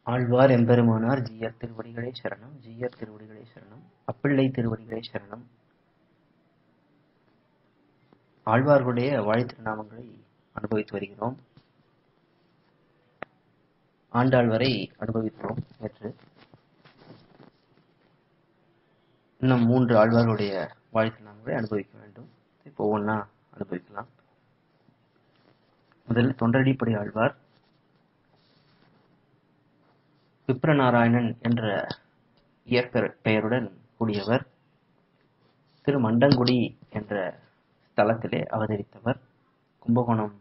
ஆழ்வார் எம்பெருமானார் ஜீயர் திருவடிகளே சரணம் ஜீயர் திருவடிகளே சரணம் அப்பிள்ளை திருவடிகளே சரணம் ஆழ்வார்களுடைய வாழி திருநாமங்களை அனுபவித்து வருகிறோம் ஆண்டாள் வரை அனுபவித்தோம் நேற்று இன்னும் மூன்று ஆழ்வார்களுடைய வாழி திருநாமங்களை அனுபவிக்க வேண்டும் இப்போ ஒவ்வொன்றா அனுபவிக்கலாம் முதலில் தொண்டடிப்படி ஆழ்வார் விப்ரநாராயணன் என்ற இயற்பெயர் பெயருடன் கூடியவர் திரு மண்டங்குடி என்ற ஸ்தலத்திலே அவதரித்தவர் கும்பகோணம்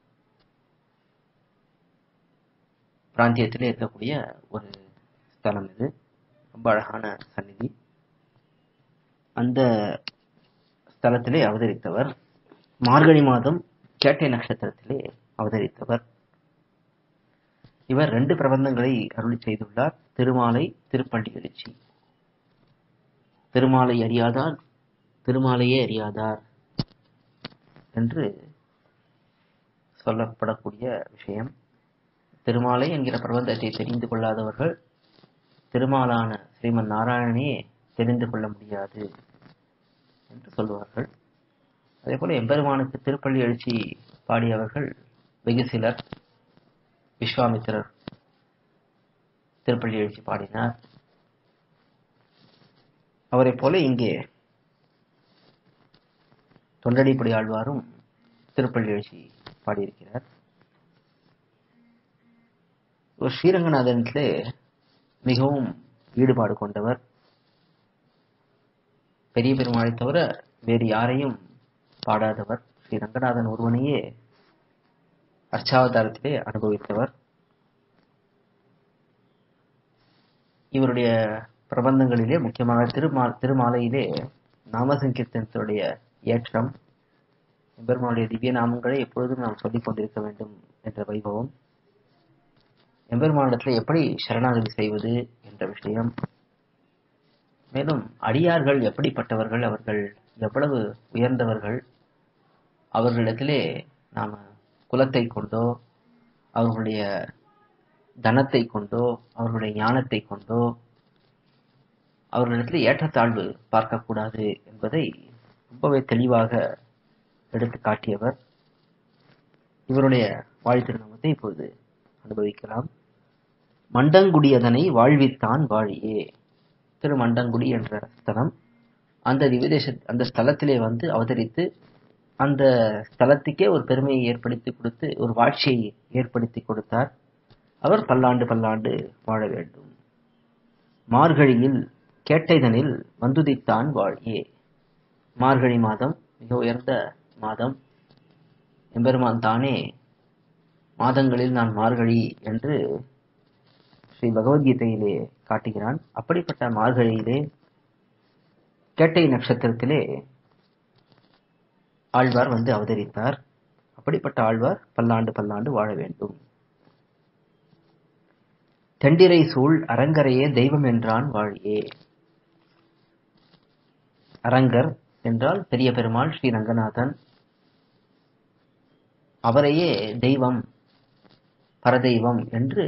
பிராந்தியத்திலே இருக்கக்கூடிய ஒரு ஸ்தலம் இது ரொம்ப அழகான சந்நிதி அந்த ஸ்தலத்திலே அவதரித்தவர் மார்கழி மாதம் கேட்டை நட்சத்திரத்திலே அவதரித்தவர் இவர் ரெண்டு பிரபந்தங்களை அருளி செய்துள்ளார் திருமாலை திருப்பள்ளி எழுச்சி திருமாலை அறியாதார் திருமாலையே அறியாதார் என்று சொல்லப்படக்கூடிய விஷயம் திருமாலை என்கிற பிரபந்தத்தை தெரிந்து கொள்ளாதவர்கள் திருமாலான ஸ்ரீமன் நாராயணனையே தெரிந்து கொள்ள முடியாது என்று சொல்லுவார்கள் அதே போல எம்பெருமானுக்கு திருப்பள்ளி எழுச்சி பாடியவர்கள் வெகு சிலர் விஸ்வாமித்திரர் திருப்பள்ளி எழுச்சி பாடினார் அவரை போல இங்கே தொண்டடிப்படி ஆழ்வாரும் திருப்பள்ளி எழுச்சி பாடியிருக்கிறார் ஒரு ஸ்ரீரங்கநாதனிலே மிகவும் ஈடுபாடு கொண்டவர் பெரிய பெருமாளை தவிர வேறு யாரையும் பாடாதவர் ஸ்ரீ ரங்கநாதன் ஒருவனையே அர்ச்சாவதாரத்திலே அனுபவித்தவர் இவருடைய பிரபந்தங்களிலே முக்கியமாக திருமா திருமாலையிலே நாமசங்கீர்த்தனத்துடைய ஏற்றம் எம்பெருமானுடைய திவ்ய நாமங்களை எப்பொழுதும் நாம் சொல்லிக் கொண்டிருக்க வேண்டும் என்ற வைபவம் எம்பெருமானிடத்தில் எப்படி சரணாகதி செய்வது என்ற விஷயம் மேலும் அடியார்கள் எப்படிப்பட்டவர்கள் அவர்கள் எவ்வளவு உயர்ந்தவர்கள் அவர்களிடத்திலே நாம குலத்தை கொண்டோ அவர்களுடைய தனத்தை கொண்டோ அவர்களுடைய ஞானத்தை கொண்டோ அவர்களிடத்தில் ஏற்றத்தாழ்வு பார்க்கக்கூடாது என்பதை ரொம்பவே தெளிவாக எடுத்து காட்டியவர் இவருடைய வாழ்த்திருநாமத்தை இப்போது அனுபவிக்கலாம் மண்டங்குடியதனை வாழ்வித்தான் வாழியே திரு மண்டங்குடி என்ற ஸ்தலம் அந்த திவ்யதேச அந்த ஸ்தலத்திலே வந்து அவதரித்து அந்த ஸ்தலத்துக்கே ஒரு பெருமையை ஏற்படுத்தி கொடுத்து ஒரு வாழ்ச்சியை ஏற்படுத்தி கொடுத்தார் அவர் பல்லாண்டு பல்லாண்டு வாழ வேண்டும் மார்கழியில் கேட்டைதனில் வந்துதித்தான் வாழியே மார்கழி மாதம் மிக உயர்ந்த மாதம் எம்பெருமான் தானே மாதங்களில் நான் மார்கழி என்று ஸ்ரீ பகவத்கீதையிலே காட்டுகிறான் அப்படிப்பட்ட மார்கழியிலே கேட்டை நட்சத்திரத்திலே ஆழ்வார் வந்து அவதரித்தார் அப்படிப்பட்ட ஆழ்வார் பல்லாண்டு பல்லாண்டு வாழ வேண்டும் தெண்டிரை சூழ் அரங்கரையே தெய்வம் என்றான் வாழியே அரங்கர் என்றால் பெரிய பெருமாள் ஸ்ரீ ரங்கநாதன் அவரையே தெய்வம் பரதெய்வம் என்று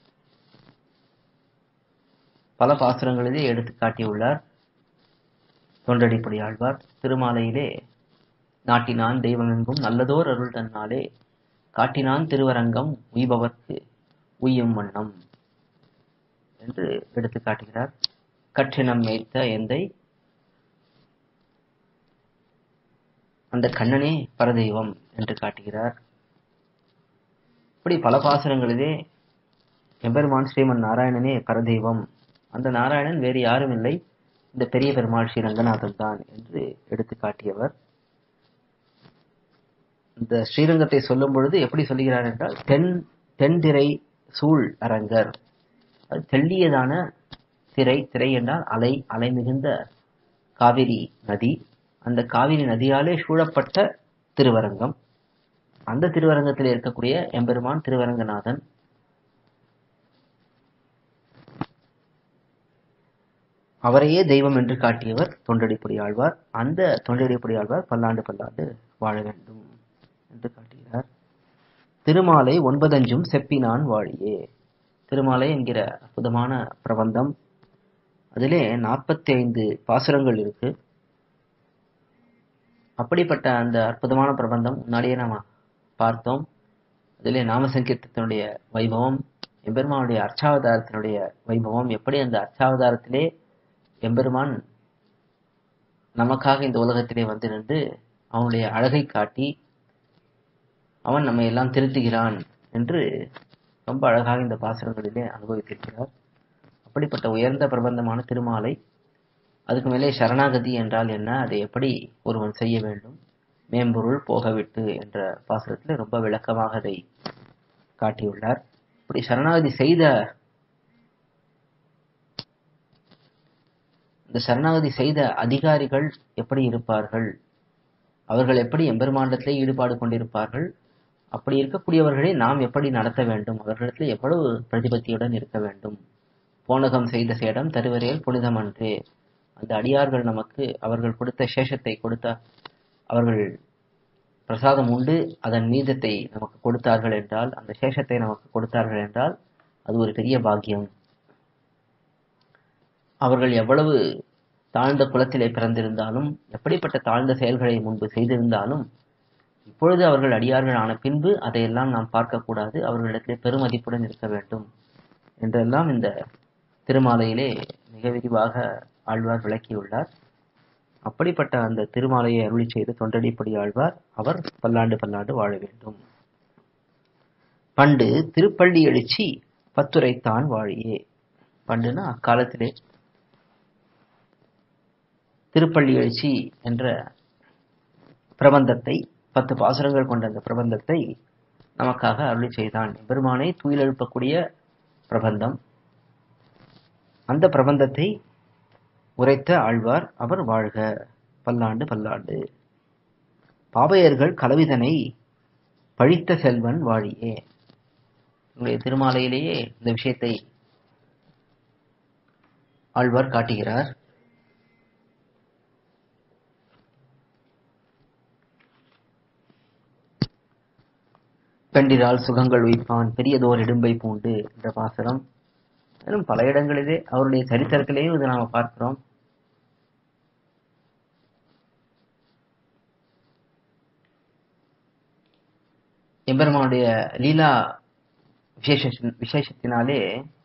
பல பாசுரங்களிலே எடுத்து காட்டியுள்ளார் தொண்டடிப்படி ஆழ்வார் திருமாலையிலே நாட்டினான் தெய்வமெங்கும் நல்லதோர் அருள் தன்னாலே காட்டினான் திருவரங்கம் உய்பவர்க்கு உய்யும் வண்ணம் என்று எடுத்து காட்டுகிறார் கற்றினம் மேய்த்த எந்தை அந்த கண்ணனே பரதெய்வம் என்று காட்டுகிறார் இப்படி பல பாசுரங்களிலே எம்பெருமான் ஸ்ரீமன் நாராயணனே பரதெய்வம் அந்த நாராயணன் வேறு யாரும் இல்லை இந்த பெரிய பெருமாள் ஸ்ரீ ரங்கநாதன் தான் என்று எடுத்து காட்டியவர் இந்த ஸ்ரீரங்கத்தை சொல்லும் பொழுது எப்படி சொல்லுகிறார் என்றால் தென் தென்திரை சூழ் அரங்கர் அது தெள்ளியதான திரை திரை என்றால் அலை அலை மிகுந்த காவிரி நதி அந்த காவிரி நதியாலே சூழப்பட்ட திருவரங்கம் அந்த திருவரங்கத்தில் இருக்கக்கூடிய எம்பெருமான் திருவரங்கநாதன் அவரையே தெய்வம் என்று காட்டியவர் தொண்டடிப்படி ஆழ்வார் அந்த தொண்டடிப்படி ஆழ்வார் பல்லாண்டு பல்லாண்டு வாழ வேண்டும் என்று காட்டுகிறார் திருமாலை ஒன்பதஞ்சும் செப்பினான் வாழியே திருமாலை என்கிற அற்புதமான பிரபந்தம் அதிலே நாற்பத்தி ஐந்து பாசுரங்கள் இருக்கு அப்படிப்பட்ட அந்த அற்புதமான பிரபந்தம் முன்னாடியே நாம பார்த்தோம் அதிலே நாம சங்கீர்த்தத்தினுடைய வைபவம் எம்பெருமானுடைய அர்ச்சாவதாரத்தினுடைய வைபவம் எப்படி அந்த அர்ச்சாவதாரத்திலே எம்பெருமான் நமக்காக இந்த உலகத்திலே வந்து நின்று அவனுடைய அழகை காட்டி அவன் நம்மை எல்லாம் திருத்துகிறான் என்று ரொம்ப அழகாக இந்த பாசுரங்களிலே அனுபவித்திருக்கிறார் அப்படிப்பட்ட உயர்ந்த பிரபந்தமான திருமாலை அதுக்கு மேலே சரணாகதி என்றால் என்ன அதை எப்படி ஒருவன் செய்ய வேண்டும் மேம்பொருள் போகவிட்டு என்ற பாசுரத்தில் ரொம்ப விளக்கமாக அதை காட்டியுள்ளார் இப்படி சரணாகதி செய்த இந்த சரணாகதி செய்த அதிகாரிகள் எப்படி இருப்பார்கள் அவர்கள் எப்படி எம்பெருமாண்டத்திலே ஈடுபாடு கொண்டிருப்பார்கள் அப்படி இருக்கக்கூடியவர்களை நாம் எப்படி நடத்த வேண்டும் அவர்களிடத்தில் எவ்வளவு பிரதிபத்தியுடன் இருக்க வேண்டும் போனகம் செய்த சேடம் தருவரேல் புனிதம் அன்றே அந்த அடியார்கள் நமக்கு அவர்கள் கொடுத்த சேஷத்தை கொடுத்த அவர்கள் பிரசாதம் உண்டு அதன் மீதத்தை நமக்கு கொடுத்தார்கள் என்றால் அந்த சேஷத்தை நமக்கு கொடுத்தார்கள் என்றால் அது ஒரு பெரிய பாக்கியம் அவர்கள் எவ்வளவு தாழ்ந்த குலத்திலே பிறந்திருந்தாலும் எப்படிப்பட்ட தாழ்ந்த செயல்களை முன்பு செய்திருந்தாலும் இப்பொழுது அவர்கள் அடியார்கள் ஆன பின்பு அதையெல்லாம் நாம் பார்க்கக்கூடாது அவர்களிடத்திலே பெருமதிப்புடன் இருக்க வேண்டும் என்றெல்லாம் இந்த திருமாலையிலே மிக விரிவாக ஆழ்வார் விளக்கியுள்ளார் அப்படிப்பட்ட அந்த திருமாலையை அருளி செய்த தொண்டடிப்படி ஆழ்வார் அவர் பல்லாண்டு பல்லாண்டு வாழ வேண்டும் பண்டு திருப்பள்ளி எழுச்சி பத்துரைத்தான் வாழியே பண்டுனா அக்காலத்திலே திருப்பள்ளி எழுச்சி என்ற பிரபந்தத்தை பத்து பாசுரங்கள் கொண்ட அந்த பிரபந்தத்தை நமக்காக அருளி செய்தான் பெருமானை துயிலெழுப்பக்கூடிய பிரபந்தம் அந்த பிரபந்தத்தை உரைத்த ஆழ்வார் அவர் வாழ்க பல்லாண்டு பல்லாண்டு பாவையர்கள் கலவிதனை பழித்த செல்வன் வாழியே உங்களுடைய திருமாலையிலேயே இந்த விஷயத்தை ஆழ்வார் காட்டுகிறார் பெண்டிரால் சுகங்கள் வைப்பான் பெரியதோர் இடும்பை பூண்டு என்ற பாசனம் மேலும் பல இடங்களிலே அவருடைய சரித்திரத்திலேயும் இதை நாம பார்க்கிறோம் எம்பெருமானுடைய லீலா விசேஷ விசேஷத்தினாலே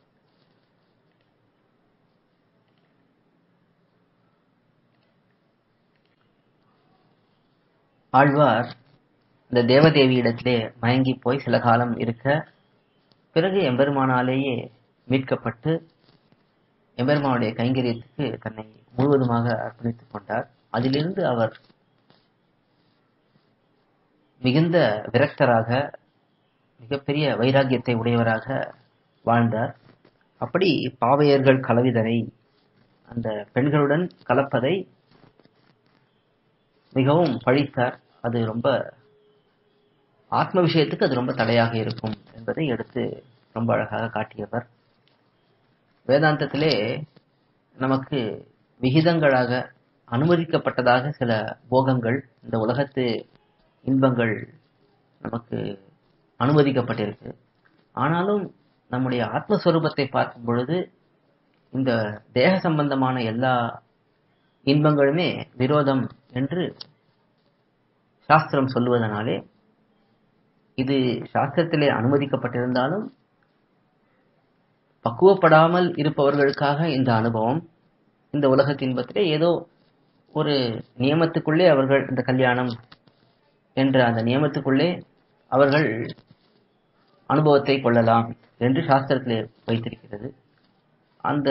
ஆழ்வார் இந்த தேவதேவி இடத்திலே மயங்கி போய் சில காலம் இருக்க பிறகு எம்பெருமானாலேயே மீட்கப்பட்டு எம்பெருமானுடைய கைங்கரியத்துக்கு தன்னை முழுவதுமாக அர்ப்பணித்துக் கொண்டார் அதிலிருந்து அவர் மிகுந்த விரக்தராக மிகப்பெரிய வைராக்கியத்தை உடையவராக வாழ்ந்தார் அப்படி பாவையர்கள் கலவிதனை அந்த பெண்களுடன் கலப்பதை மிகவும் பழித்தார் அது ரொம்ப ஆத்ம விஷயத்துக்கு அது ரொம்ப தடையாக இருக்கும் என்பதை எடுத்து ரொம்ப அழகாக காட்டியவர் வேதாந்தத்திலே நமக்கு விகிதங்களாக அனுமதிக்கப்பட்டதாக சில போகங்கள் இந்த உலகத்து இன்பங்கள் நமக்கு அனுமதிக்கப்பட்டிருக்கு ஆனாலும் நம்முடைய ஆத்மஸ்வரூபத்தை பார்க்கும் பொழுது இந்த தேக சம்பந்தமான எல்லா இன்பங்களுமே விரோதம் என்று சாஸ்திரம் சொல்லுவதனாலே இது சாஸ்திரத்திலே அனுமதிக்கப்பட்டிருந்தாலும் பக்குவப்படாமல் இருப்பவர்களுக்காக இந்த அனுபவம் இந்த உலகத்தின் இன்பத்திலே ஏதோ ஒரு நியமத்துக்குள்ளே அவர்கள் இந்த கல்யாணம் என்ற அந்த நியமத்துக்குள்ளே அவர்கள் அனுபவத்தை கொள்ளலாம் என்று சாஸ்திரத்திலே வைத்திருக்கிறது அந்த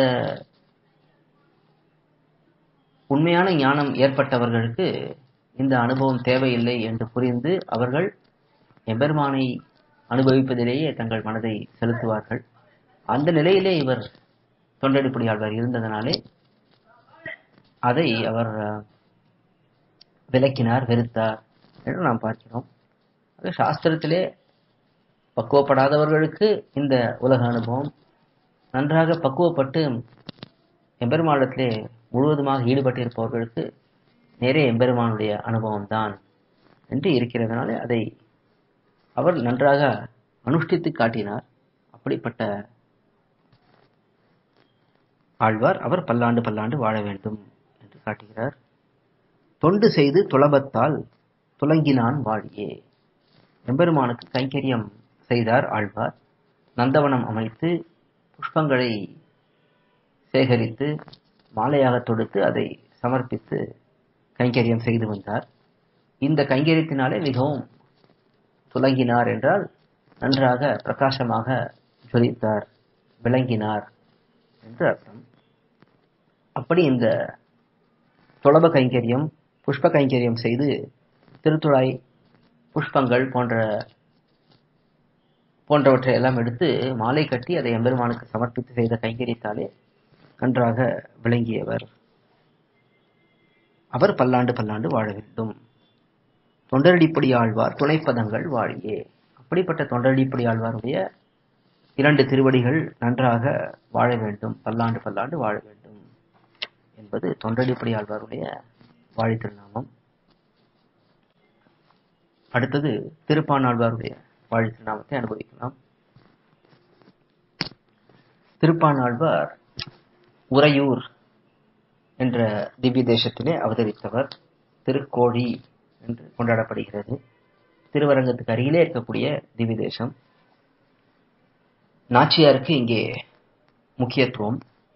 உண்மையான ஞானம் ஏற்பட்டவர்களுக்கு இந்த அனுபவம் தேவையில்லை என்று புரிந்து அவர்கள் எம்பெருமானை அனுபவிப்பதிலேயே தங்கள் மனதை செலுத்துவார்கள் அந்த நிலையிலே இவர் தொண்டடிப்படி ஆழ்வார் இருந்ததனாலே அதை அவர் விளக்கினார் வெறுத்தார் என்று நாம் பார்க்கிறோம் அது சாஸ்திரத்திலே பக்குவப்படாதவர்களுக்கு இந்த உலக அனுபவம் நன்றாக பக்குவப்பட்டு எம்பெருமானத்திலே முழுவதுமாக ஈடுபட்டிருப்பவர்களுக்கு நேரே எம்பெருமானுடைய அனுபவம் தான் என்று இருக்கிறதுனால அதை அவர் நன்றாக அனுஷ்டித்து காட்டினார் அப்படிப்பட்ட ஆழ்வார் அவர் பல்லாண்டு பல்லாண்டு வாழ வேண்டும் என்று காட்டுகிறார் தொண்டு செய்து துளபத்தால் துலங்கினான் வாழியே எம்பெருமானுக்கு கைங்கரியம் செய்தார் ஆழ்வார் நந்தவனம் அமைத்து புஷ்பங்களை சேகரித்து மாலையாக தொடுத்து அதை சமர்ப்பித்து கைங்கரியம் செய்து வந்தார் இந்த கைங்கரியத்தினாலே மிகவும் துலங்கினார் என்றால் நன்றாக பிரகாசமாக ஜொலித்தார் விளங்கினார் என்று அர்த்தம் அப்படி இந்த துளப கைங்கரியம் புஷ்ப கைங்கரியம் செய்து திருத்துழாய் புஷ்பங்கள் போன்ற போன்றவற்றை எல்லாம் எடுத்து மாலை கட்டி அதை எம்பெருமானுக்கு சமர்ப்பித்து செய்த கைங்கரியத்தாலே நன்றாக விளங்கியவர் அவர் பல்லாண்டு பல்லாண்டு வாழ வேண்டும் தொண்டரடிப்படி ஆழ்வார் துணைப்பதங்கள் வாழியே அப்படிப்பட்ட தொண்டரடிப்படி ஆழ்வாருடைய இரண்டு திருவடிகள் நன்றாக வாழ வேண்டும் பல்லாண்டு பல்லாண்டு வாழ வேண்டும் என்பது தொண்டடிப்படி ஆழ்வாருடைய வாழி திருநாமம் அடுத்தது திருப்பானாழ்வாருடைய வாழி திருநாமத்தை அனுபவிக்கலாம் திருப்பானாழ்வார் உறையூர் என்ற திவ்ய தேசத்திலே அவதரித்தவர் திருக்கோழி என்று கொண்டாடப்படுகிறது திருவரங்கத்துக்கு அருகிலே இருக்கக்கூடிய திவ்ய தேசம் நாச்சியாருக்கு இங்கே முக்கியத்துவம்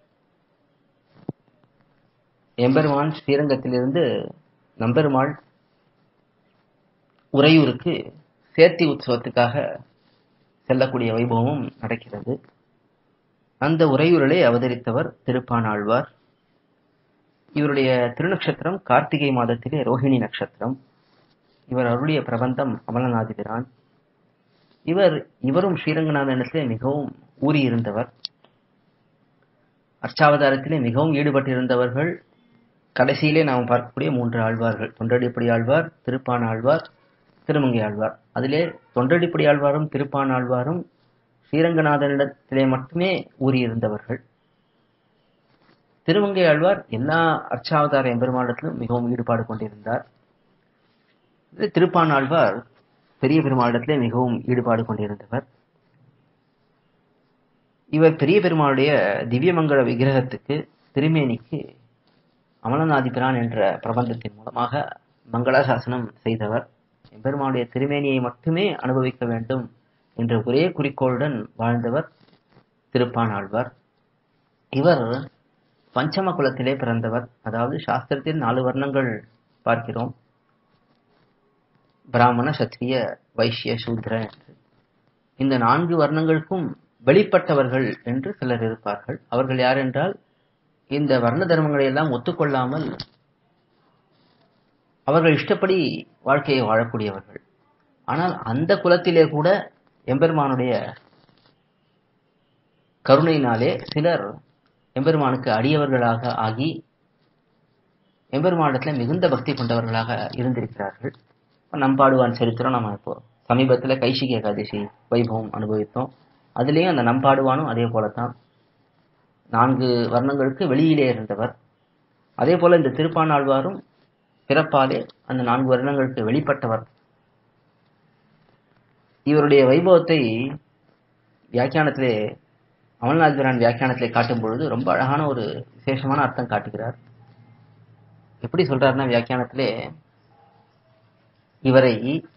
எம்பெருமான் ஸ்ரீரங்கத்திலிருந்து நம்பெருமாள் உறையூருக்கு சேர்த்தி உற்சவத்துக்காக செல்லக்கூடிய வைபவமும் நடக்கிறது அந்த உறையூரிலே அவதரித்தவர் திருப்பானாழ்வார் இவருடைய திருநக்ஷத்திரம் கார்த்திகை மாதத்திலே ரோஹிணி நட்சத்திரம் இவர் அருளிய பிரபந்தம் அமலநாதிபிரான் இவர் இவரும் ஸ்ரீரங்கநாதனத்திலே மிகவும் ஊறியிருந்தவர் அர்ச்சாவதாரத்திலே மிகவும் ஈடுபட்டிருந்தவர்கள் கடைசியிலே நாம் பார்க்கக்கூடிய மூன்று ஆழ்வார்கள் தொண்டடிப்படி ஆழ்வார் திருப்பான ஆழ்வார் திருமங்கை ஆழ்வார் அதிலே தொண்டடிப்படி ஆழ்வாரும் திருப்பான ஆழ்வாரும் ஸ்ரீரங்கநாதனிடத்திலே மட்டுமே ஊறியிருந்தவர்கள் திருமங்கை ஆழ்வார் எல்லா அர்ச்சாவதார எம்பெருமானிடத்திலும் மிகவும் ஈடுபாடு கொண்டிருந்தார் திருப்பான ஆழ்வார் பெரிய பெருமாளிடத்திலே மிகவும் ஈடுபாடு கொண்டிருந்தவர் இவர் பெரிய பெருமாளுடைய திவ்யமங்கல விக்கிரகத்துக்கு திருமேனிக்கு அமலநாதிபிரான் என்ற பிரபந்தத்தின் மூலமாக மங்களாசாசனம் செய்தவர் எம்பெருமானுடைய திருமேனியை மட்டுமே அனுபவிக்க வேண்டும் என்ற ஒரே குறிக்கோளுடன் வாழ்ந்தவர் திருப்பான் ஆழ்வார் இவர் பஞ்சம குலத்திலே பிறந்தவர் அதாவது சாஸ்திரத்தில் நாலு வர்ணங்கள் பார்க்கிறோம் பிராமண சத்திரிய வைஷ்ய சூத்ர என்று இந்த நான்கு வர்ணங்களுக்கும் வெளிப்பட்டவர்கள் என்று சிலர் இருப்பார்கள் அவர்கள் யார் என்றால் இந்த வர்ண தர்மங்களை எல்லாம் ஒத்துக்கொள்ளாமல் அவர்கள் இஷ்டப்படி வாழ்க்கையை வாழக்கூடியவர்கள் ஆனால் அந்த குலத்திலே கூட எம்பெருமானுடைய கருணையினாலே சிலர் எம்பெருமானுக்கு அடியவர்களாக ஆகி எம்பெருமானிடத்தில் மிகுந்த பக்தி கொண்டவர்களாக இருந்திருக்கிறார்கள் நம்பாடுவான் சரித்திரம் நம்ம இப்போ சமீபத்தில் கைசிக ஏகாதசி வைபவம் அனுபவித்தோம் அதுலேயும் அந்த நம்பாடுவானும் அதே போலத்தான் நான்கு வர்ணங்களுக்கு வெளியிலே இருந்தவர் அதே போல இந்த திருப்பானாழ்வாரும் பிறப்பாலே அந்த நான்கு வருடங்களுக்கு வெளிப்பட்டவர் இவருடைய வைபவத்தை வியாக்கியானத்திலே அமல்நாத்பிரான் வியாக்கியானத்திலே காட்டும் பொழுது ரொம்ப அழகான ஒரு விசேஷமான அர்த்தம் காட்டுகிறார் எப்படி சொல்றாருன்னா வியாக்கியானத்திலே இவரை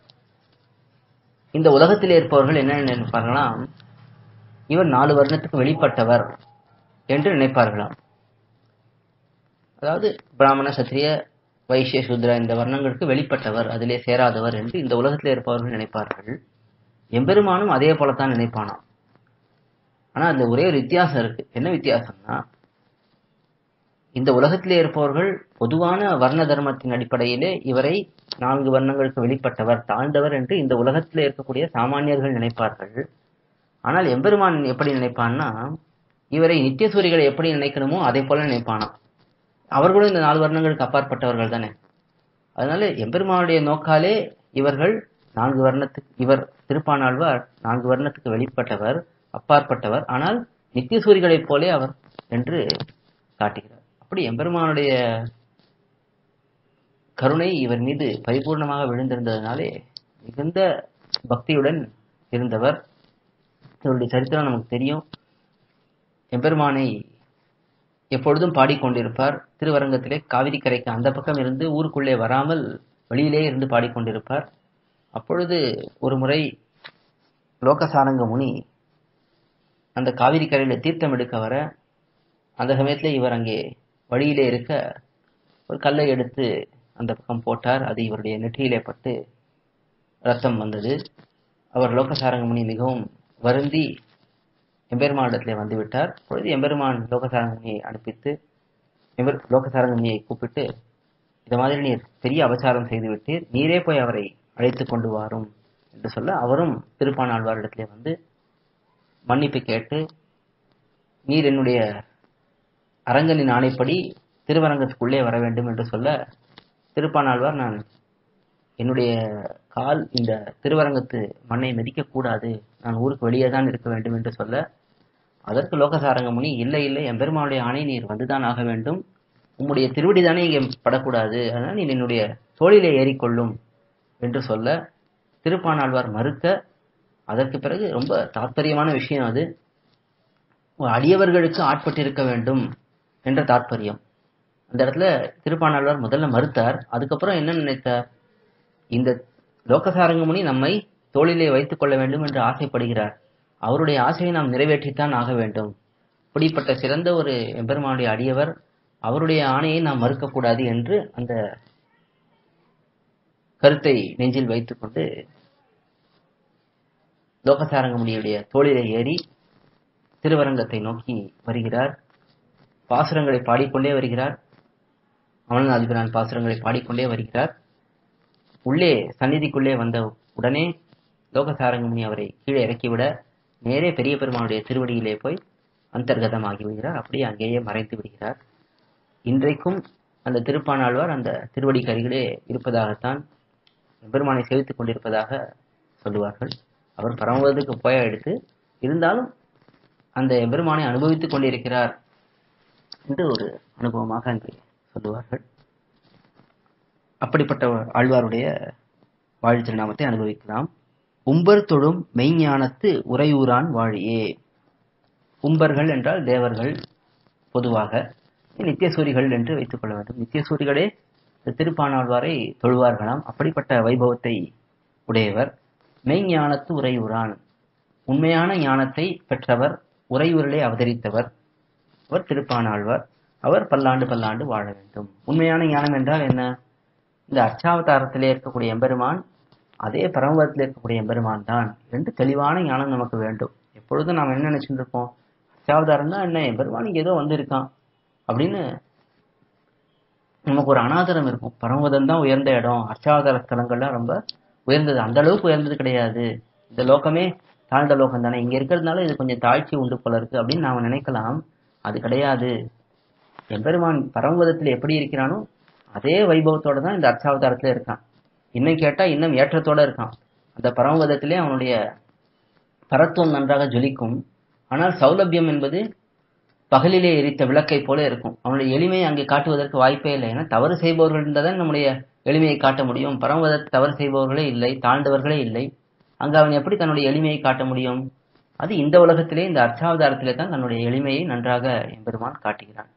இந்த உலகத்திலே இருப்பவர்கள் என்ன நினைப்பார்களாம் இவர் நாலு வருடத்துக்கு வெளிப்பட்டவர் என்று நினைப்பார்களாம் அதாவது பிராமண சத்திரிய வைசிய சூத்ரா இந்த வர்ணங்களுக்கு வெளிப்பட்டவர் அதிலே சேராதவர் என்று இந்த உலகத்தில் இருப்பவர்கள் நினைப்பார்கள் எம்பெருமானும் அதே போலத்தான் நினைப்பானாம் ஆனா அதுல ஒரே ஒரு வித்தியாசம் இருக்கு என்ன வித்தியாசம்னா இந்த உலகத்திலே இருப்பவர்கள் பொதுவான வர்ண தர்மத்தின் அடிப்படையிலே இவரை நான்கு வர்ணங்களுக்கு வெளிப்பட்டவர் தாழ்ந்தவர் என்று இந்த உலகத்திலே இருக்கக்கூடிய சாமானியர்கள் நினைப்பார்கள் ஆனால் எம்பெருமான் எப்படி நினைப்பான்னா இவரை நித்தியசூரிகளை எப்படி நினைக்கணுமோ அதே போல நினைப்பானாம் அவர்களும் இந்த நாலு வர்ணங்களுக்கு அப்பாற்பட்டவர்கள் தானே அதனால எம்பெருமானுடைய நோக்காலே இவர்கள் நான்கு வர்ணத்துக்கு இவர் திருப்பானாழ்வார் நான்கு வர்ணத்துக்கு வெளிப்பட்டவர் அப்பாற்பட்டவர் ஆனால் நித்தியசூரிகளைப் போலே அவர் என்று காட்டுகிறார் அப்படி எம்பெருமானுடைய கருணை இவர் மீது பரிபூர்ணமாக விழுந்திருந்ததுனாலே மிகுந்த பக்தியுடன் இருந்தவர் இவருடைய சரித்திரம் நமக்கு தெரியும் எம்பெருமானை எப்பொழுதும் பாடிக்கொண்டிருப்பார் திருவரங்கத்திலே காவிரி கரைக்கு அந்த பக்கம் இருந்து ஊருக்குள்ளே வராமல் வெளியிலே இருந்து பாடிக்கொண்டிருப்பார் அப்பொழுது ஒரு முறை லோகசாரங்க முனி அந்த காவிரி கரையில தீர்த்தம் எடுக்க வர அந்த சமயத்துல இவர் அங்கே வழியிலே இருக்க ஒரு கல்லை எடுத்து அந்த பக்கம் போட்டார் அது இவருடைய நெற்றியிலே பட்டு ரத்தம் வந்தது அவர் லோகசாரங்க முனி மிகவும் வருந்தி எம்பெருமானிடத்திலே வந்து விட்டார் பொழுது எம்பெருமான் லோகசாரங்க முனியை அனுப்பித்து எம்பெர் லோகசாரங்க முனியை கூப்பிட்டு இந்த மாதிரி நீர் பெரிய அபச்சாரம் செய்து விட்டீர் நீரே போய் அவரை அழைத்து கொண்டு வாரும் என்று சொல்ல அவரும் திருப்பானாழ்வாரிடத்திலே வந்து மன்னிப்பு கேட்டு நீர் என்னுடைய அரங்கனின் ஆணைப்படி திருவரங்கத்துக்குள்ளே வர வேண்டும் என்று சொல்ல திருப்பானாழ்வார் நான் என்னுடைய கால் இந்த திருவரங்கத்து மண்ணை மிதிக்க கூடாது நான் ஊருக்கு வெளியே தான் இருக்க வேண்டும் என்று சொல்ல அதற்கு லோகசாரங்க முனி இல்லை இல்லை எம்பெருமானுடைய ஆணை நீர் வந்துதான் ஆக வேண்டும் உம்முடைய திருவடி தானே இங்கே படக்கூடாது அதனால் நீ என்னுடைய தோளிலே ஏறிக்கொள்ளும் என்று சொல்ல திருப்பானாழ்வார் மறுக்க அதற்கு பிறகு ரொம்ப தாற்பயமான விஷயம் அது அடியவர்களுக்கு ஆட்பட்டிருக்க வேண்டும் என்ற தாற்பயம் அந்த இடத்துல திருப்பானாழ்வார் முதல்ல மறுத்தார் அதுக்கப்புறம் என்ன நினைத்தார் இந்த லோகசாரங்கமுனி நம்மை தோளிலே வைத்துக் கொள்ள வேண்டும் என்று ஆசைப்படுகிறார் அவருடைய ஆசையை நாம் நிறைவேற்றித்தான் ஆக வேண்டும் இப்படிப்பட்ட சிறந்த ஒரு எம்பெருமானுடைய அடியவர் அவருடைய ஆணையை நாம் மறுக்கக்கூடாது என்று அந்த கருத்தை நெஞ்சில் வைத்துக்கொண்டு லோகசாரங்கமுனியுடைய தோளிலே ஏறி திருவரங்கத்தை நோக்கி வருகிறார் பாசுரங்களை பாடிக்கொண்டே வருகிறார் அமல்நாதிபிரான் பாசுரங்களை பாடிக்கொண்டே வருகிறார் உள்ளே சந்நிதிக்குள்ளே வந்த உடனே லோகசாரங்கமுனி அவரை கீழே இறக்கிவிட நேரே பெரிய பெருமானுடைய திருவடியிலே போய் அந்தர்கதமாகி விடுகிறார் அப்படியே அங்கேயே மறைந்து விடுகிறார் இன்றைக்கும் அந்த திருப்பானாழ்வார் அந்த திருவடி கரிகளே இருப்பதாகத்தான் பெருமானை சேவித்துக் கொண்டிருப்பதாக சொல்லுவார்கள் அவர் பரமபதத்துக்கு போய எடுத்து இருந்தாலும் அந்த எம்பெருமானை அனுபவித்துக் கொண்டிருக்கிறார் என்று ஒரு அனுபவமாக அங்கே சொல்லுவார்கள் அப்படிப்பட்ட ஆழ்வாருடைய வாழ் திருநாமத்தை அனுபவிக்கலாம் உம்பர் தொழும் மெய்ஞானத்து உறையூரான் வாழியே உம்பர்கள் என்றால் தேவர்கள் பொதுவாக நித்தியசூரிகள் என்று வைத்துக் கொள்ள வேண்டும் நித்தியசூரிகளே திருப்பானாழ்வாரை தொழுவார்களாம் அப்படிப்பட்ட வைபவத்தை உடையவர் மெய்ஞானத்து உறையூரான் உண்மையான ஞானத்தை பெற்றவர் உறையூரிலே அவதரித்தவர் அவர் திருப்பானாழ்வார் அவர் பல்லாண்டு பல்லாண்டு வாழ வேண்டும் உண்மையான ஞானம் என்றால் என்ன இந்த அர்ச்சாவதாரத்திலே இருக்கக்கூடிய எம்பெருமான் அதே பரமபதத்தில் இருக்கக்கூடிய எம்பெருமான் தான் என்று தெளிவான ஞானம் நமக்கு வேண்டும் எப்பொழுதும் நாம் என்ன நினைச்சுட்டு இருப்போம் அர்ச்சாவதாரம் தான் என்ன எம்பெருமான் இங்க ஏதோ வந்திருக்கான் அப்படின்னு நமக்கு ஒரு அனாதரம் இருக்கும் பரமபதம் தான் உயர்ந்த இடம் அர்ச்சாவதார ஸ்தலங்கள்லாம் ரொம்ப உயர்ந்தது அந்த அளவுக்கு உயர்ந்தது கிடையாது இந்த லோகமே தாழ்ந்த லோகம் தானே இங்க இருக்கிறதுனால இது கொஞ்சம் தாழ்ச்சி உண்டு போல இருக்கு அப்படின்னு நாம நினைக்கலாம் அது கிடையாது எம்பெருமான் பரமபதத்தில் எப்படி இருக்கிறானோ அதே வைபவத்தோட தான் இந்த அர்ச்சாவதாரத்துல இருக்கான் இன்னும் கேட்டா இன்னும் ஏற்றத்தோட இருக்கான் அந்த பரமபதத்திலே அவனுடைய பரத்துவம் நன்றாக ஜொலிக்கும் ஆனால் சௌலபியம் என்பது பகலிலே எரித்த விளக்கை போல இருக்கும் அவனுடைய எளிமையை அங்கே காட்டுவதற்கு வாய்ப்பே இல்லை ஏன்னா தவறு செய்பவர்கள் இருந்தால் நம்முடைய எளிமையை காட்ட முடியும் பரமபதத்தை தவறு செய்பவர்களே இல்லை தாழ்ந்தவர்களே இல்லை அங்கு அவன் எப்படி தன்னுடைய எளிமையை காட்ட முடியும் அது இந்த உலகத்திலே இந்த அர்ச்சாவதாரத்திலே தான் தன்னுடைய எளிமையை நன்றாக எம்பெருமான் காட்டுகிறான்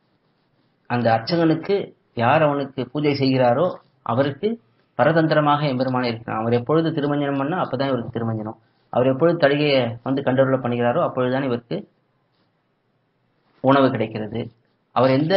அந்த அர்ச்சகனுக்கு யார் அவனுக்கு பூஜை செய்கிறாரோ அவருக்கு பரதந்திரமாக எம்பெருமானே இருக்கிறான் அவர் எப்பொழுது திருமஞ்சனம் பண்ணா அப்பதான் இவருக்கு திருமஞ்சனம் அவர் எப்பொழுது தடிகையை வந்து கண்டருள பண்ணுகிறாரோ அப்பொழுதுதான் இவருக்கு உணவு கிடைக்கிறது அவர் எந்த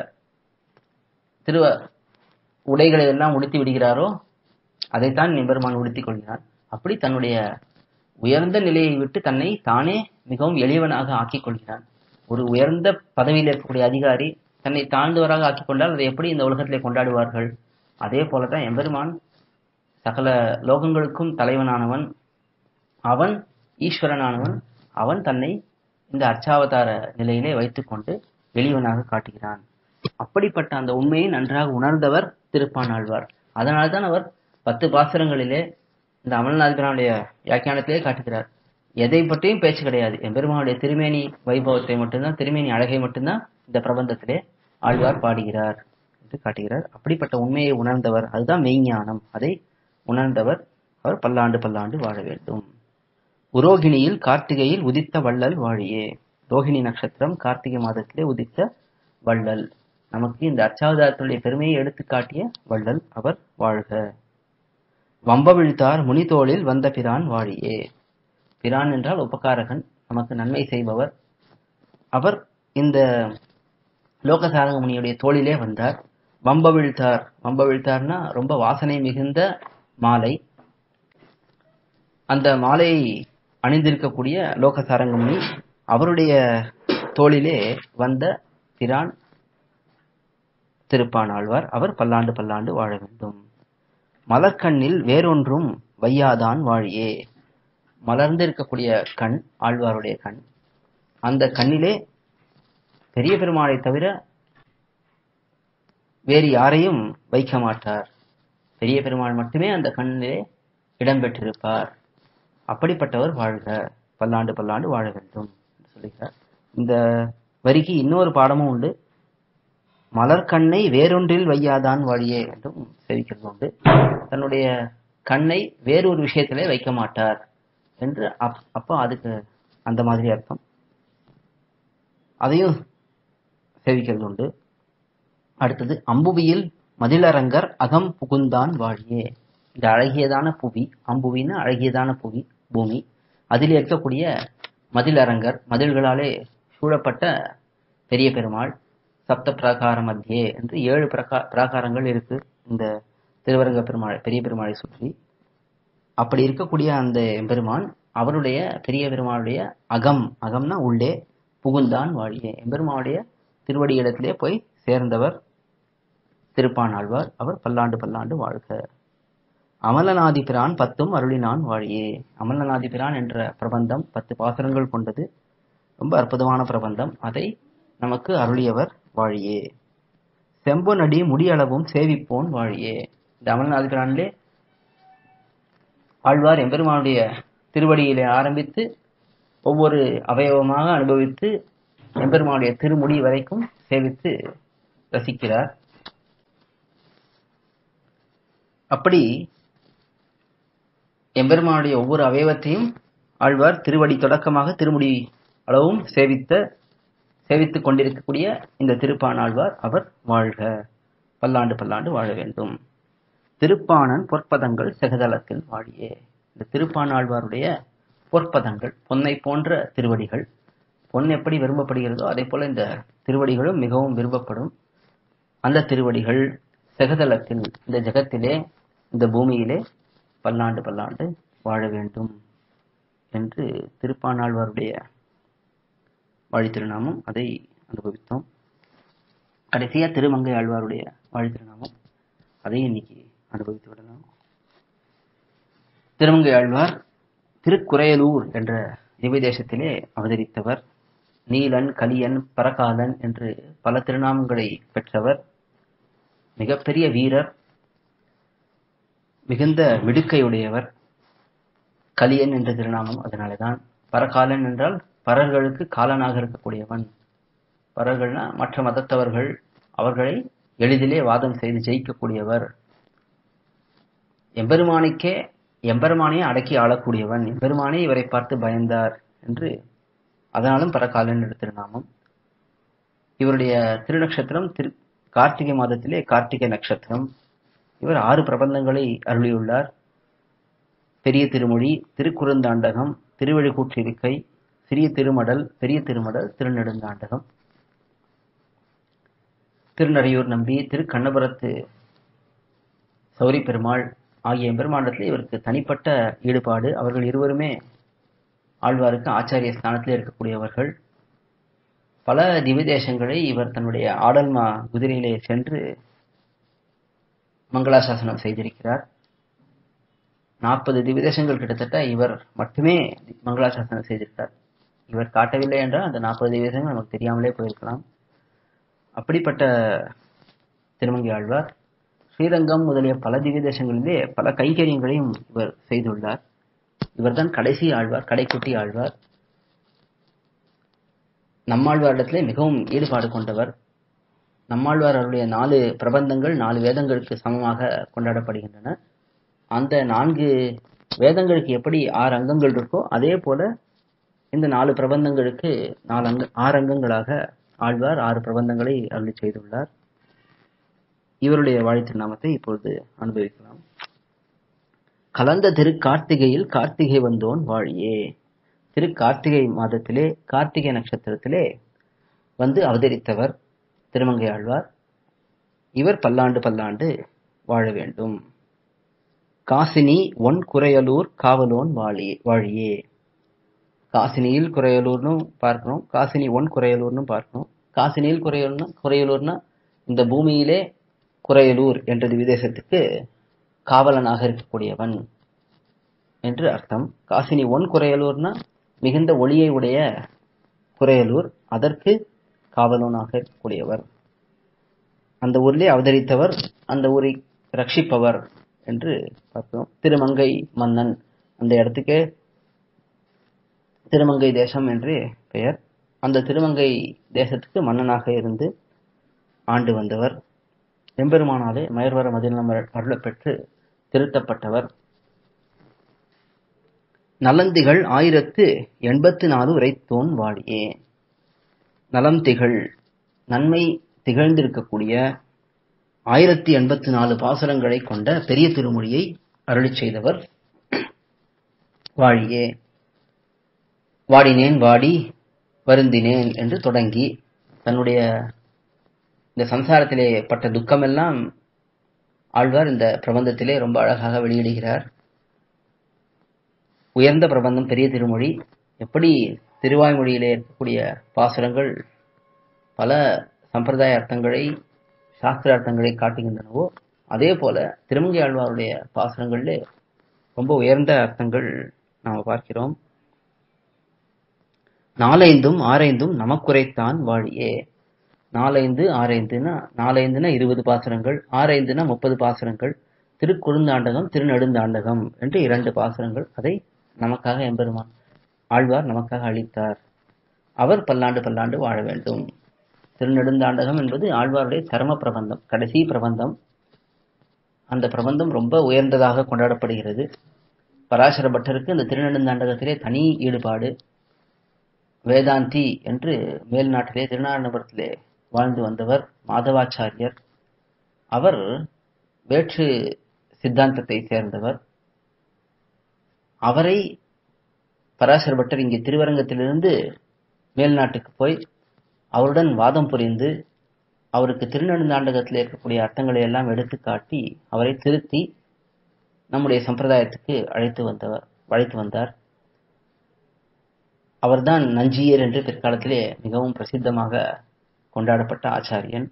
திருவ உடைகளை எல்லாம் உடுத்தி விடுகிறாரோ அதைத்தான் எம்பெருமான் உடுத்திக் கொள்கிறான் அப்படி தன்னுடைய உயர்ந்த நிலையை விட்டு தன்னை தானே மிகவும் எளியவனாக ஆக்கிக் கொள்கிறான் ஒரு உயர்ந்த பதவியில் இருக்கக்கூடிய அதிகாரி தன்னை தாழ்ந்தவராக ஆக்கிக் கொண்டால் அதை எப்படி இந்த உலகத்திலே கொண்டாடுவார்கள் அதே போலதான் எம்பெருமான் சகல லோகங்களுக்கும் தலைவனானவன் அவன் ஈஸ்வரனானவன் அவன் தன்னை இந்த அர்ச்சாவதார நிலையிலே வைத்துக்கொண்டு எளியவனாக காட்டுகிறான் அப்படிப்பட்ட அந்த உண்மையை நன்றாக உணர்ந்தவர் திருப்பானாழ்வார் அதனால்தான் அவர் பத்து பாசுரங்களிலே இந்த அமல்நாதிபனுடைய வியாக்கியானத்திலே காட்டுகிறார் எதை பற்றியும் பேச்சு கிடையாது எம்பெருமானுடைய திருமேனி வைபவத்தை மட்டும்தான் திருமேனி அழகை மட்டும்தான் இந்த பிரபந்தத்திலே ஆழ்வார் பாடுகிறார் என்று காட்டுகிறார் அப்படிப்பட்ட உண்மையை உணர்ந்தவர் அதுதான் மெய்ஞானம் அதை உணர்ந்தவர் அவர் பல்லாண்டு பல்லாண்டு வாழ வேண்டும் உரோகிணியில் கார்த்திகையில் உதித்த வள்ளல் வாழியே ரோஹிணி நட்சத்திரம் கார்த்திகை மாதத்திலே உதித்த வள்ளல் நமக்கு இந்த அர்ச்சாவதாரத்துடைய பெருமையை எடுத்து காட்டிய வள்ளல் அவர் வாழ்க வம்பவிழ்த்தார் முனிதோளில் வந்த பிரான் வாழியே பிரான் என்றால் உபகாரகன் நமக்கு நன்மை செய்பவர் அவர் இந்த லோகசாரக முனியுடைய தோளிலே வந்தார் வம்பவிழ்த்தார் வம்பவிழ்த்தார்னா ரொம்ப வாசனை மிகுந்த மாலை அந்த மாலையை அணிந்திருக்கக்கூடிய லோகசாரங்க முனி அவருடைய தோளிலே வந்த பிரான் திருப்பானாழ்வார் அவர் பல்லாண்டு பல்லாண்டு வாழ வேண்டும் மலர்கண்ணில் வேறொன்றும் வையாதான் வாழியே மலர்ந்து இருக்கக்கூடிய கண் ஆழ்வாருடைய கண் அந்த கண்ணிலே பெரிய பெருமாளை தவிர வேறு யாரையும் வைக்க மாட்டார் பெரிய பெருமாள் மட்டுமே அந்த கண்ணிலே இடம்பெற்றிருப்பார் அப்படிப்பட்டவர் வாழ்க பல்லாண்டு பல்லாண்டு வாழ வேண்டும் என்று சொல்லுகிறார் இந்த வரிக்கு இன்னொரு பாடமும் உண்டு மலர்கண்ணை வேறொன்றில் வையாதான் வழியே என்றும் சேவிக்கிறது உண்டு தன்னுடைய கண்ணை வேறொரு விஷயத்திலே வைக்க மாட்டார் என்று அப் அப்போ அதுக்கு அந்த மாதிரி அர்த்தம் அதையும் சேவிக்கிறது உண்டு அடுத்தது அம்புவியில் மதிலரங்கர் அகம் புகுந்தான் வாழியே இந்த அழகியதான புவி அம்புவின்னா அழகியதான புவி பூமி அதில் இருக்கக்கூடிய மதிலரங்கர் மதில்களாலே சூழப்பட்ட பெரிய பெருமாள் சப்த பிராகார மத்தியே என்று ஏழு பிரகா பிராகாரங்கள் இருக்கு இந்த திருவரங்க பெருமாள் பெரிய பெருமாளை சுற்றி அப்படி இருக்கக்கூடிய அந்த எம்பெருமான் அவருடைய பெரிய பெருமாளுடைய அகம் அகம்னா உள்ளே புகுந்தான் வாழியே எம்பெருமானுடைய திருவடி இடத்திலே போய் சேர்ந்தவர் திருப்பானாழ்வார் அவர் பல்லாண்டு பல்லாண்டு வாழ்க அமலநாதி பிரான் பத்தும் அருளினான் வாழியே அமலநாதி பிரான் என்ற பிரபந்தம் பத்து பாசுரங்கள் கொண்டது ரொம்ப அற்புதமான பிரபந்தம் அதை நமக்கு அருளியவர் வாழியே செம்பொனடி முடியளவும் சேவிப்போன் வாழியே இந்த அமல்நாதி பிரானிலே ஆழ்வார் எம்பெருமானுடைய திருவடியிலே ஆரம்பித்து ஒவ்வொரு அவயவமாக அனுபவித்து எம்பெருமானுடைய திருமுடி வரைக்கும் சேவித்து ரசிக்கிறார் அப்படி எம்பெருமானுடைய ஒவ்வொரு அவயவத்தையும் ஆழ்வார் திருவடி தொடக்கமாக திருமுடி அளவும் சேவித்த சேவித்துக் கொண்டிருக்கக்கூடிய இந்த திருப்பானாழ்வார் அவர் வாழ்க பல்லாண்டு பல்லாண்டு வாழ வேண்டும் திருப்பாணன் பொற்பதங்கள் செகதளத்தில் வாழியே இந்த திருப்பானாழ்வாருடைய பொற்பதங்கள் பொன்னை போன்ற திருவடிகள் பொன் எப்படி விரும்பப்படுகிறதோ அதே போல இந்த திருவடிகளும் மிகவும் விரும்பப்படும் அந்த திருவடிகள் செகதளத்தில் இந்த ஜெகத்திலே இந்த பூமியிலே பல்லாண்டு பல்லாண்டு வாழ வேண்டும் என்று திருப்பானாழ்வாருடைய வாழித்திருநாமம் அதை அனுபவித்தோம் கடைசியா திருமங்கை ஆழ்வாருடைய வாழித்திருநாமம் அதை இன்னைக்கு அனுபவித்து விடலாம் திருமங்கை ஆழ்வார் திருக்குறையலூர் என்ற திவ்ய தேசத்திலே அவதரித்தவர் நீலன் கலியன் பரகாலன் என்று பல திருநாமங்களை பெற்றவர் மிகப்பெரிய வீரர் மிகுந்த மிடுக்கையுடையவர் கலியன் என்ற திருநாமம் அதனாலதான் பரகாலன் என்றால் பரர்களுக்கு காலனாக இருக்கக்கூடியவன் பரர்கள்னா மற்ற மதத்தவர்கள் அவர்களை எளிதிலே வாதம் செய்து ஜெயிக்கக்கூடியவர் எம்பெருமானிக்கே எம்பெருமானையே அடக்கி ஆளக்கூடியவன் எம்பெருமானே இவரை பார்த்து பயந்தார் என்று அதனாலும் பரகாலன் என்ற திருநாமம் இவருடைய திருநக்ஷத்திரம் திரு கார்த்திகை மாதத்திலே கார்த்திகை நட்சத்திரம் இவர் ஆறு பிரபந்தங்களை அருளியுள்ளார் பெரிய திருமொழி திருக்குறுந்தாண்டகம் திருவழிக்கூற்றிருக்கை சிறிய திருமடல் பெரிய திருமடல் திருநெடுந்தாண்டகம் திருநறையூர் நம்பி திருக்கண்ணபுரத்து சௌரி பெருமாள் ஆகிய பெருமாண்டத்தில் இவருக்கு தனிப்பட்ட ஈடுபாடு அவர்கள் இருவருமே ஆழ்வாருக்கு ஆச்சாரிய ஸ்தானத்தில் இருக்கக்கூடியவர்கள் பல திவ்ய தேசங்களை இவர் தன்னுடைய ஆடல்மா குதிரையிலே சென்று மங்களாசாசனம் செய்திருக்கிறார் நாற்பது திவ்யதேசங்கள் கிட்டத்தட்ட இவர் மட்டுமே மங்களாசாசனம் செய்திருக்கார் இவர் காட்டவில்லை என்றால் அந்த நாற்பது திவ்யதேசங்கள் நமக்கு தெரியாமலே போயிருக்கலாம் அப்படிப்பட்ட திருமங்கி ஆழ்வார் ஸ்ரீரங்கம் முதலிய பல திவ்ய தேசங்களிலே பல கைங்கரியங்களையும் இவர் செய்துள்ளார் இவர்தான் கடைசி ஆழ்வார் கடைக்குட்டி ஆழ்வார் நம்மாழ்வாரிடத்திலே மிகவும் ஈடுபாடு கொண்டவர் நம்மாழ்வார் அவருடைய நாலு பிரபந்தங்கள் நாலு வேதங்களுக்கு சமமாக கொண்டாடப்படுகின்றன அந்த நான்கு வேதங்களுக்கு எப்படி ஆறு அங்கங்கள் இருக்கோ அதே போல இந்த நாலு பிரபந்தங்களுக்கு நாலு அங்க ஆறு அங்கங்களாக ஆழ்வார் ஆறு பிரபந்தங்களை அருளி செய்துள்ளார் இவருடைய வாழ்த்து நாமத்தை இப்பொழுது அனுபவிக்கலாம் கலந்த திரு கார்த்திகையில் கார்த்திகை வந்தோன் வாழியே திரு கார்த்திகை மாதத்திலே கார்த்திகை நட்சத்திரத்திலே வந்து அவதரித்தவர் திருமங்கை ஆழ்வார் இவர் பல்லாண்டு பல்லாண்டு வாழ வேண்டும் காசினி ஒன் குறையலூர் காவலோன் வாழி வாழியே காசினியில் குறையலூர்னு பார்க்கணும் காசினி ஒன் குறையலூர்னு பார்க்கணும் காசினியில் குறையலூர்னா குறையலூர்னா இந்த பூமியிலே குறையலூர் என்ற விதேசத்துக்கு காவலனாக இருக்கக்கூடியவன் என்று அர்த்தம் காசினி ஒன் குறையலூர்னா மிகுந்த ஒளியை உடைய குறையலூர் அதற்கு காவலனாக இருக்கக்கூடியவர் அந்த ஊரிலே அவதரித்தவர் அந்த ஊரை ரட்சிப்பவர் என்று பார்க்கிறோம் திருமங்கை மன்னன் அந்த இடத்துக்கே திருமங்கை தேசம் என்று பெயர் அந்த திருமங்கை தேசத்துக்கு மன்னனாக இருந்து ஆண்டு வந்தவர் எம்பெருமானாலே மயர்வர மதிலம் அருளப் பெற்று திருத்தப்பட்டவர் நலந்திகள் ஆயிரத்து எண்பத்து நாலு உரைத்தோன் வாழியே நலம் திகழ் நன்மை திகழ்ந்திருக்கக்கூடிய ஆயிரத்தி எண்பத்தி நாலு பாசுரங்களை கொண்ட பெரிய திருமொழியை அருளி செய்தவர் வாழியே வாடினேன் வாடி வருந்தினேன் என்று தொடங்கி தன்னுடைய இந்த சம்சாரத்திலே பட்ட துக்கமெல்லாம் ஆழ்வார் இந்த பிரபந்தத்திலே ரொம்ப அழகாக வெளியிடுகிறார் உயர்ந்த பிரபந்தம் பெரிய திருமொழி எப்படி திருவாய்மொழியிலே இருக்கக்கூடிய பாசுரங்கள் பல சம்பிரதாய அர்த்தங்களை சாஸ்திர அர்த்தங்களை காட்டுகின்றனவோ அதே போல திருமங்கை ஆழ்வாருடைய பாசுரங்களிலே ரொம்ப உயர்ந்த அர்த்தங்கள் நாம் பார்க்கிறோம் நாலைந்தும் ஆரைந்தும் நமக்குரைத்தான் வாழியே நாலைந்து ஆரைந்துனா நாலைந்துனா இருபது பாசுரங்கள் ஆரைந்துனா முப்பது பாசுரங்கள் திருக்குறுந்தாண்டகம் திருநெடுந்தாண்டகம் என்று இரண்டு பாசுரங்கள் அதை நமக்காக எம்பெருமான் ஆழ்வார் நமக்காக அளித்தார் அவர் பல்லாண்டு பல்லாண்டு வாழ வேண்டும் திருநெடுந்தாண்டகம் என்பது ஆழ்வாருடைய தர்ம பிரபந்தம் கடைசி பிரபந்தம் அந்த பிரபந்தம் ரொம்ப உயர்ந்ததாக கொண்டாடப்படுகிறது பராசர பட்டருக்கு இந்த திருநெடுந்தாண்டகத்திலே தனி ஈடுபாடு வேதாந்தி என்று மேல்நாட்டிலே திருநாரணபுரத்திலே வாழ்ந்து வந்தவர் மாதவாச்சாரியர் அவர் வேற்று சித்தாந்தத்தை சேர்ந்தவர் அவரை பராசர பட்டர் இங்கே திருவரங்கத்திலிருந்து மேல்நாட்டுக்கு போய் அவருடன் வாதம் புரிந்து அவருக்கு திருநெடுந்தாண்டகத்தில் இருக்கக்கூடிய அர்த்தங்களை எல்லாம் எடுத்து காட்டி அவரை திருத்தி நம்முடைய சம்பிரதாயத்துக்கு அழைத்து வந்தவர் அழைத்து வந்தார் அவர்தான் நஞ்சியர் என்று பிற்காலத்திலே மிகவும் பிரசித்தமாக கொண்டாடப்பட்ட ஆச்சாரியன்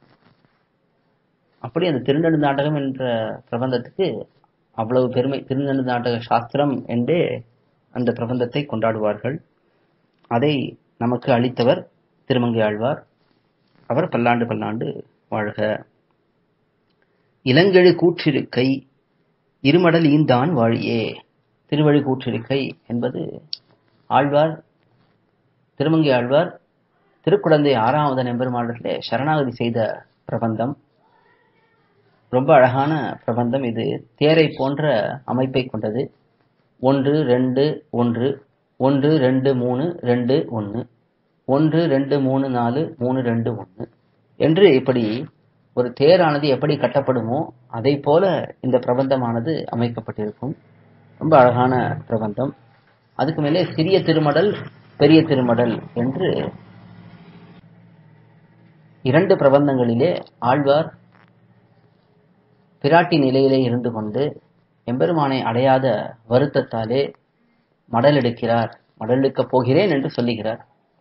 அப்படி அந்த திருநெடுந்தாண்டகம் என்ற பிரபந்தத்துக்கு அவ்வளவு பெருமை திருநெடுந்தாண்டக சாஸ்திரம் என்றே அந்த பிரபந்தத்தை கொண்டாடுவார்கள் அதை நமக்கு அளித்தவர் திருமங்கை ஆழ்வார் அவர் பல்லாண்டு பல்லாண்டு வாழ்க இளங்கெழு கூற்றிருக்கை இருமடல் ஈந்தான் வாழியே திருவழி கூற்றிருக்கை என்பது ஆழ்வார் திருமங்கை ஆழ்வார் திருக்குழந்தை ஆறாவது நெம்பெருமாடத்திலே சரணாகதி செய்த பிரபந்தம் ரொம்ப அழகான பிரபந்தம் இது தேரை போன்ற அமைப்பை கொண்டது ஒன்று ரெண்டு ஒன்று ஒன்று ரெண்டு மூணு ரெண்டு ஒன்று ஒன்று ரெண்டு மூணு நாலு மூணு ரெண்டு ஒன்று என்று இப்படி ஒரு தேரானது எப்படி கட்டப்படுமோ அதை போல இந்த பிரபந்தமானது அமைக்கப்பட்டிருக்கும் ரொம்ப அழகான பிரபந்தம் அதுக்கு மேலே சிறிய திருமடல் பெரிய திருமடல் என்று இரண்டு பிரபந்தங்களிலே ஆழ்வார் பிராட்டி நிலையிலே இருந்து கொண்டு எம்பெருமானை அடையாத வருத்தத்தாலே மடல் எடுக்கிறார் மடல் எடுக்கப் போகிறேன் என்று சொல்லுகிறார்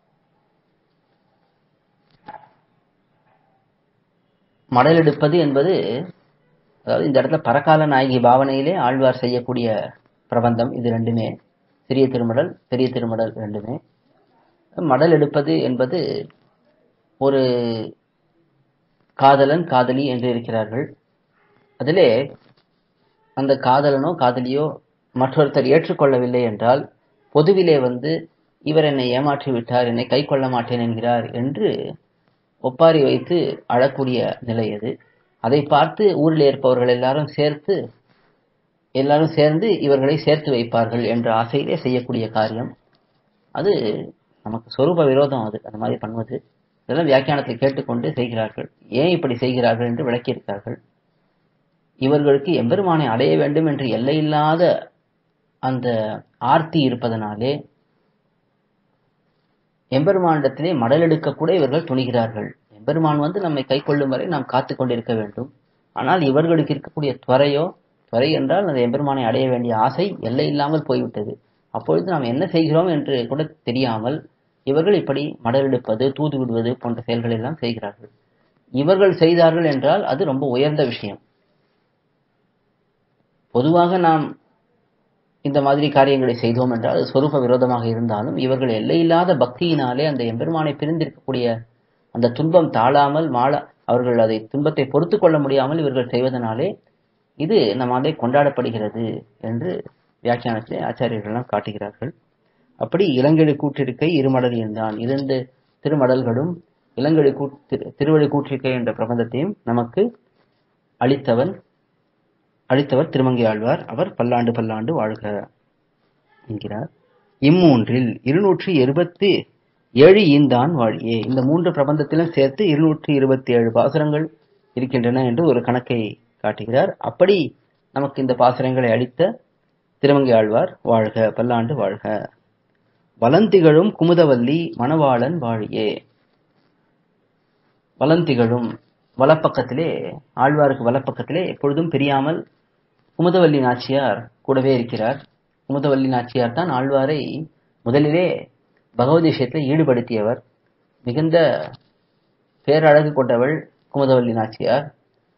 மடல் எடுப்பது என்பது அதாவது இந்த இடத்துல பரகால நாயகி பாவனையிலே ஆழ்வார் செய்யக்கூடிய பிரபந்தம் இது ரெண்டுமே சிறிய திருமடல் பெரிய திருமடல் ரெண்டுமே மடல் எடுப்பது என்பது ஒரு காதலன் காதலி என்று இருக்கிறார்கள் அதிலே அந்த காதலனோ காதலியோ மற்றொருத்தர் ஏற்றுக்கொள்ளவில்லை என்றால் பொதுவிலே வந்து இவர் என்னை ஏமாற்றி விட்டார் என்னை கை கொள்ள மாட்டேன் என்கிறார் என்று ஒப்பாரி வைத்து அழக்கூடிய நிலை அது அதை பார்த்து ஊரில் இருப்பவர்கள் எல்லாரும் சேர்த்து எல்லாரும் சேர்ந்து இவர்களை சேர்த்து வைப்பார்கள் என்ற ஆசையிலே செய்யக்கூடிய காரியம் அது நமக்கு சொரூப விரோதம் அது அந்த மாதிரி பண்ணுவது இதெல்லாம் வியாக்கியானத்தை கேட்டுக்கொண்டு செய்கிறார்கள் ஏன் இப்படி செய்கிறார்கள் என்று விளக்கியிருக்கிறார்கள் இவர்களுக்கு எம்பெருமானை அடைய வேண்டும் என்று எல்லையில்லாத அந்த ஆர்த்தி இருப்பதனாலே எம்பெருமானிடத்திலே மடலெடுக்க கூட இவர்கள் துணிகிறார்கள் எம்பெருமான் வந்து நம்மை கை கொள்ளும் வரை நாம் காத்து கொண்டிருக்க வேண்டும் ஆனால் இவர்களுக்கு இருக்கக்கூடிய துறையோ துறை என்றால் அந்த எம்பெருமானை அடைய வேண்டிய ஆசை எல்லை இல்லாமல் போய்விட்டது அப்பொழுது நாம் என்ன செய்கிறோம் என்று கூட தெரியாமல் இவர்கள் இப்படி மடலெடுப்பது தூது விடுவது போன்ற செயல்களை எல்லாம் செய்கிறார்கள் இவர்கள் செய்தார்கள் என்றால் அது ரொம்ப உயர்ந்த விஷயம் பொதுவாக நாம் இந்த மாதிரி காரியங்களை செய்தோம் என்றால் அது சொரூப விரோதமாக இருந்தாலும் இவர்கள் எல்லையில்லாத பக்தியினாலே அந்த எம்பெருமானை பிரிந்திருக்கக்கூடிய அந்த துன்பம் தாழாமல் மாள அவர்கள் அதை துன்பத்தை பொறுத்து கொள்ள முடியாமல் இவர்கள் செய்வதனாலே இது நம்மாலே கொண்டாடப்படுகிறது என்று வியாக்கியானத்திலே ஆச்சாரியர்கள்லாம் காட்டுகிறார்கள் அப்படி இளங்கெழு கூற்றிருக்கை இருமடல் என்றான் இரண்டு திருமடல்களும் இளங்கெழு கூட்டு திருவழி கூற்றிருக்கை என்ற பிரபந்தத்தையும் நமக்கு அளித்தவன் அளித்தவர் திருமங்கை ஆழ்வார் அவர் பல்லாண்டு பல்லாண்டு வாழ்க என்கிறார் இம்மூன்றில் இருநூற்றி இருபத்தி ஏழு ஈந்தான் வாழியே இந்த மூன்று பிரபந்தத்திலும் சேர்த்து இருநூற்றி இருபத்தி ஏழு பாசுரங்கள் இருக்கின்றன என்று ஒரு கணக்கை காட்டுகிறார் அப்படி நமக்கு இந்த பாசுரங்களை அளித்த திருமங்கை ஆழ்வார் வாழ்க பல்லாண்டு வாழ்க வலந்திகழும் குமுதவல்லி மணவாளன் வாழியே வலந்திகழும் வலப்பக்கத்திலே ஆழ்வாருக்கு வலப்பக்கத்திலே எப்பொழுதும் பிரியாமல் குமுதவல்லி நாச்சியார் கூடவே இருக்கிறார் குமுதவல்லி நாச்சியார் தான் ஆழ்வாரை முதலிலே பகவத் விஷயத்தில் ஈடுபடுத்தியவர் மிகுந்த பேரழகு கொண்டவள் குமுதவல்லி நாச்சியார்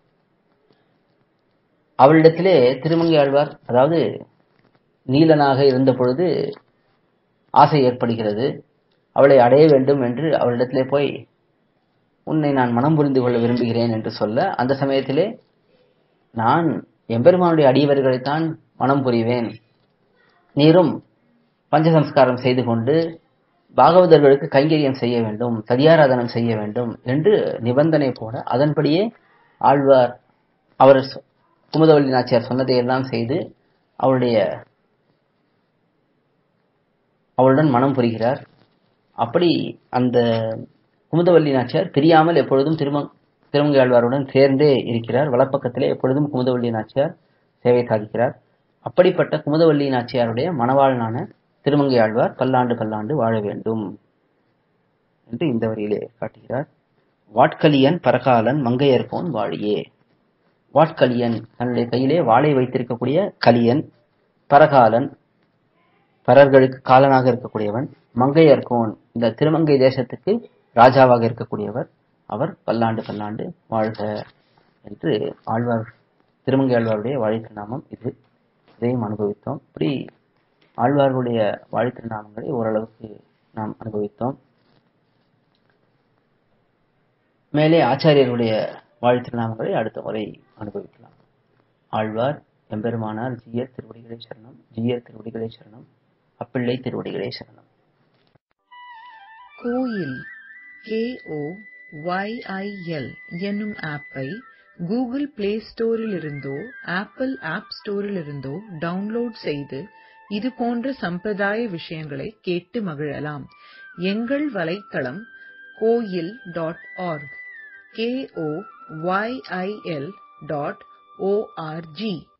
அவளிடத்திலே திருமங்கை ஆழ்வார் அதாவது நீலனாக இருந்த பொழுது ஆசை ஏற்படுகிறது அவளை அடைய வேண்டும் என்று அவளிடத்திலே போய் உன்னை நான் மனம் புரிந்து கொள்ள விரும்புகிறேன் என்று சொல்ல அந்த சமயத்திலே நான் எம்பெருமானுடைய அடியவர்களைத்தான் மனம் புரிவேன் நீரும் பஞ்சசம்ஸ்காரம் செய்து கொண்டு பாகவதர்களுக்கு கைங்கரியம் செய்ய வேண்டும் சதியாராதனம் செய்ய வேண்டும் என்று நிபந்தனை போட அதன்படியே ஆழ்வார் அவர் குமுதவள்ளி நாச்சியார் சொன்னதை எல்லாம் செய்து அவளுடைய அவளுடன் மனம் புரிகிறார் அப்படி அந்த குமுதவல்லி நாச்சியார் பிரியாமல் எப்பொழுதும் திரும திருமங்கை ஆழ்வாருடன் சேர்ந்தே இருக்கிறார் வலப்பக்கத்திலே எப்பொழுதும் குமுதவல்லி நாச்சியார் சேவை சாதிக்கிறார் அப்படிப்பட்ட குமுதவல்லி நாச்சியாருடைய மணவாளனான திருமங்கை ஆழ்வார் பல்லாண்டு பல்லாண்டு வாழ வேண்டும் என்று இந்த வரியிலே காட்டுகிறார் வாட்கலியன் பரகாலன் மங்கையர்போன் வாழியே வாட்கலியன் தன்னுடைய கையிலே வாளை வைத்திருக்கக்கூடிய கலியன் பரகாலன் பரர்களுக்கு காலனாக இருக்கக்கூடியவன் மங்கையர்கோன் இந்த திருமங்கை தேசத்துக்கு ராஜாவாக இருக்கக்கூடியவர் அவர் பல்லாண்டு பல்லாண்டு வாழ்க என்று ஆழ்வார் திருமங்கை ஆழ்வாருடைய வாழ்த்து நாமம் இது இதையும் அனுபவித்தோம் இப்படி ஆழ்வார்களுடைய வாழ்த்து நாமங்களை ஓரளவுக்கு நாம் அனுபவித்தோம் மேலே ஆச்சாரியர்களுடைய வாழ்த்து நாமங்களை அடுத்த முறை அனுபவிக்கலாம் ஆழ்வார் எம்பெருமானார் ஜியர் திருவடிகளே சரணம் ஜியர் திருவடிகளே சரணம் அப்பிள்ளை திருவடிகளே சரணம் கோயில் கேஓ ஒய்ஐஎல் என்னும் ஆப்பை கூகுள் பிளே ஸ்டோரிலிருந்தோ ஆப்பிள் ஆப் ஸ்டோரிலிருந்தோ டவுன்லோட் செய்து இது போன்ற சம்பிரதாய விஷயங்களை கேட்டு மகிழலாம் எங்கள் வலைத்தளம் Koyil dot org K O Y I L dot O R G